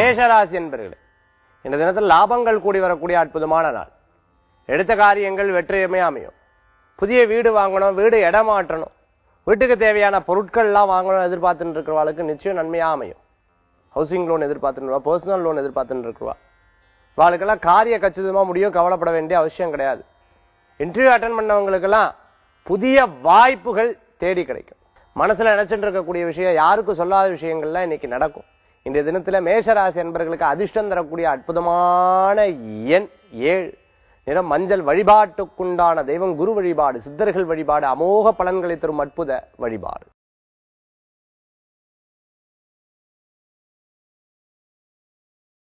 மேஷராசி என்பர்களே இந்த தினத்தில் லாபங்கள் கூடி வரக்கூடிய அற்புதமான நாள் எடுத்த காரியங்கள் வெற்றியுமே அமையும் புதிய வீடு வாங்கணும் வீடு இடம் மாற்றணும் வீட்டுக்கு தேவையான பொருட்கள்லாம் வாங்கணும் எதிர்பார்த்துட்டு இருக்கிறவாளுக்கு நிச்சயம் நன்மையா அமையும் ஹவுசிங் லோன் எதிர்பார்த்துட்டு பர்சனல் லோன் எதிர்பார்த்துட்டு இருக்கிறவா இவாளுக்கெல்லாம் காரிய கச்சிதமா முடியும் கவலைப்பட வேண்டிய அவசியம் கிடையாது இன்டர்வியூ அட்டன் பண்ணவங்களுக்கெல்லாம் புதிய வாய்ப்புகள் தேடி கிடைக்கும் மனசுல நினைச்சிட்டு இருக்கக்கூடிய விஷயம் யாருக்கும் சொல்லாத விஷயங்கள்லாம் இன்னைக்கு நடக்கும் இன்றைய தினத்துல மேஷராசி என்பவர்களுக்கு அதிர்ஷ்டம் தரக்கூடிய அற்புதமான எண் ஏழு நிறம் மஞ்சள் வழிபாட்டுக்குண்டான தெய்வம் குரு வழிபாடு சித்தர்கள் வழிபாடு அமோக பலன்களை தரும் அற்புத வழிபாடு